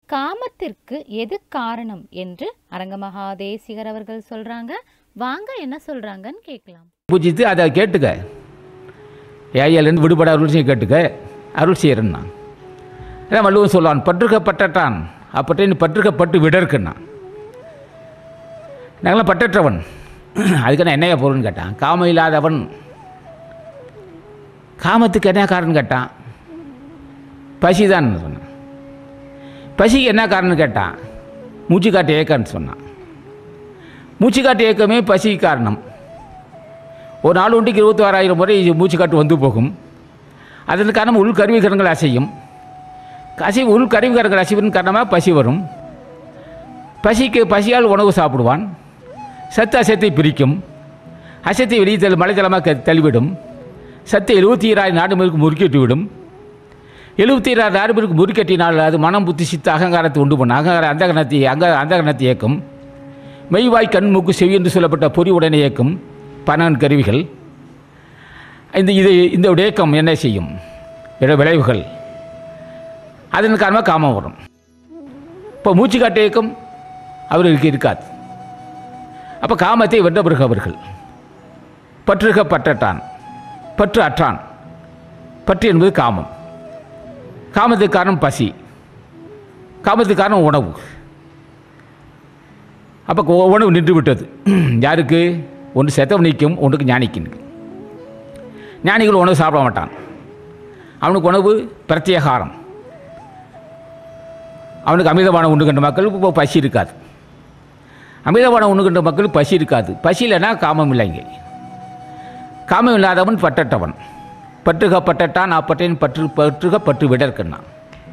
காமத்திற்கு எது காரணம் என்று அரங்கமகா தேசிகர் அவர்கள் சொல்றாங்க வாங்க என்ன சொல்றாங்கன்னு கேட்கலாம் பூஜித்து அதை கேட்டுக்க ஏஐயிலேருந்து விடுபட அருள் செய்ய கேட்டுக்க அருள் செய்கிறேன்னா அதான் வள்ளுவன் சொல்லுவான் பற்றுக்கப்பட்டான் அப்பட்டேன்னு பற்றுக்கப்பட்டு விடற்குன்னான் நாங்களாம் பற்றற்றவன் அதுக்கு நான் என்னையா பொருள்னு கேட்டான் காமம் இல்லாதவன் காமத்துக்கு என்ன காரணம் கேட்டான் பசிதான் சொன்னான் பசிக்கு என்ன காரணம்னு கேட்டான் மூச்சு காட்டு ஏக்கம்னு சொன்னான் மூச்சு காட்டு ஏக்கமே பசிக்கு காரணம் ஒரு நாள் ஒன்றுக்கு இருபத்தி ஆறாயிரம் முறை மூச்சு காட்டு வந்து போகும் அதன் காரணம் உள் கருவிகரங்கள் அசையும் அசை உள் கருவிகரங்கள் அசைவதன் காரணமாக பசி வரும் பசிக்கு பசியால் உணவு சாப்பிடுவான் சத்து அசத்தை பிரிக்கும் அசத்தை வெளியே தள்ளி மலைத்தளமாக க தள்ளிவிடும் சத்து எழுபத்தி ஈராயிரம் நாடு பேருக்கு முறுக்கிட்டு விடும் எழுபத்தி ஈராயிரம் நாடு பேருக்கு முறுக்கட்டினால் அது மனம் புத்தி சித்த அகங்காரத்தை உண்டு பண்ணும் அகங்கார அந்த கணத்தை அங்க அந்த கணத்தை இயக்கும் மெய்வாய் கண் மூக்கு செவி என்று சொல்லப்பட்ட பொறி உடனே இயக்கும் பன்னெண்டு கருவிகள் இந்த இது இந்த இயக்கம் என்ன செய்யும் இட விளைவுகள் அதன் காரணமாக காமம் வரும் இப்போ மூச்சு காட்டு இயக்கம் அவர்களுக்கு இருக்காது அப்போ காமத்தை வென்ற பிறகு அவர்கள் பற்றுக பற்றட்டான் பற்று அற்றான் பற்று என்பது காமம் காமத்துக்கு காரணம் பசி காமத்துக்கு காரணம் உணவு அப்போ உணவு நின்று விட்டது யாருக்கு ஒன்று செத்தவன் நிற்கும் ஒன்றுக்கு ஞானிக்கு நிற்கும் ஞானிகள் உணவு சாப்பிட மாட்டான் அவனுக்கு உணவு பிரத்யேகாரம் அவனுக்கு அமிதமான உண்டு கண்ட மக்களுக்கு இப்போ பசி இருக்காது அமிதமான உண்டு கண்ட மக்களுக்கு பசி இருக்காது பசி இல்லைன்னா காமம் இல்லைங்க காமம் இல்லாதவன் பட்டட்டவன் பற்றுக பட்டட்டான் அப்பட்டேன் பற்று பற்றுக பற்று விடற்கண்ணான்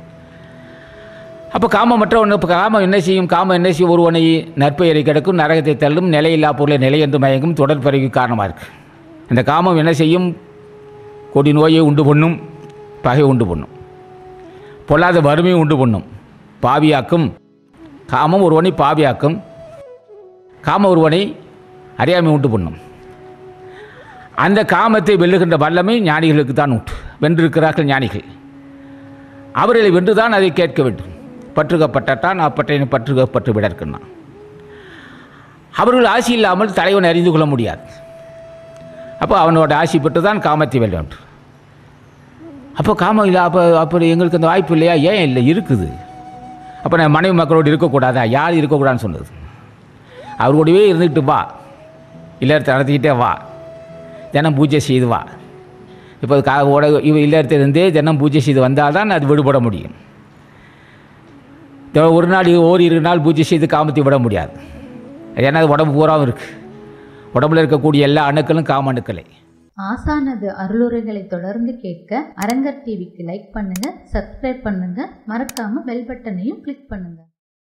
அப்போ காமம் மற்றவன் இப்போ காமம் என்ன செய்யும் காமம் என்ன செய்யும் ஒருவனை நற்பெயரை கிடக்கும் நரகத்தை தள்ளும் நிலையில்லா பொருளை நிலை என்று மயங்கும் தொடர் பிறகு காரணமாக இருக்கு இந்த காமம் என்ன செய்யும் கொடி நோயை உண்டு பண்ணும் பகை உண்டு பண்ணும் பொல்லாத வறுமையை உண்டு பண்ணும் பாவியாக்கும் காமம் ஒருவனை பாவியாக்கும் காம ஒருவனை அறியாமை உண்டு பண்ணும் அந்த காமத்தை வெல்லுகின்ற வல்லமை ஞானிகளுக்கு தான் உண்டு வென்றிருக்கிறார்கள் ஞானிகள் அவர்களை வென்றுதான் அதை கேட்க வேண்டும் பற்றுகப்பட்டான் அப்பட்டனை பற்றுகப்பட்டு விடற்கண்ணான் அவர்கள் ஆசி இல்லாமல் தலைவன் அறிந்து கொள்ள முடியாது அப்போ அவனோட ஆசி பெற்று தான் காமத்தை வெல்ல வேண்டும் அப்போ காமம் இல்லை அப்போ அப்படி எங்களுக்கு அந்த வாய்ப்பு இல்லையா ஏன் இல்லை இருக்குது அப்போ நான் மனைவி மக்களோடு இருக்கக்கூடாதா யார் இருக்கக்கூடாதுன்னு சொன்னது அவர் கூடவே இருந்துக்கிட்டு வா இல்லறத்தை நடத்திக்கிட்டே வா தினம் பூஜை செய்து வா இப்போ கா ஓட இவ இல்லறத்திலிருந்தே தினம் பூஜை செய்து வந்தால் தான் அது விடுபட முடியும் இந்த ஒரு நாள் ஓரிரு நாள் பூஜை செய்து காமத்தை விட முடியாது ஏன்னா அது உடம்பு பூராவும் இருக்குது உடம்புல இருக்கக்கூடிய எல்லா அணுக்களும் காம அணுக்களே ஆசானது அருளுரைகளை தொடர்ந்து கேட்க அரங்கர் டிவிக்கு லைக் பண்ணுங்க சப்ஸ்கிரைப் பண்ணுங்க மறக்காம பெல் பட்டனையும் கிளிக் பண்ணுங்க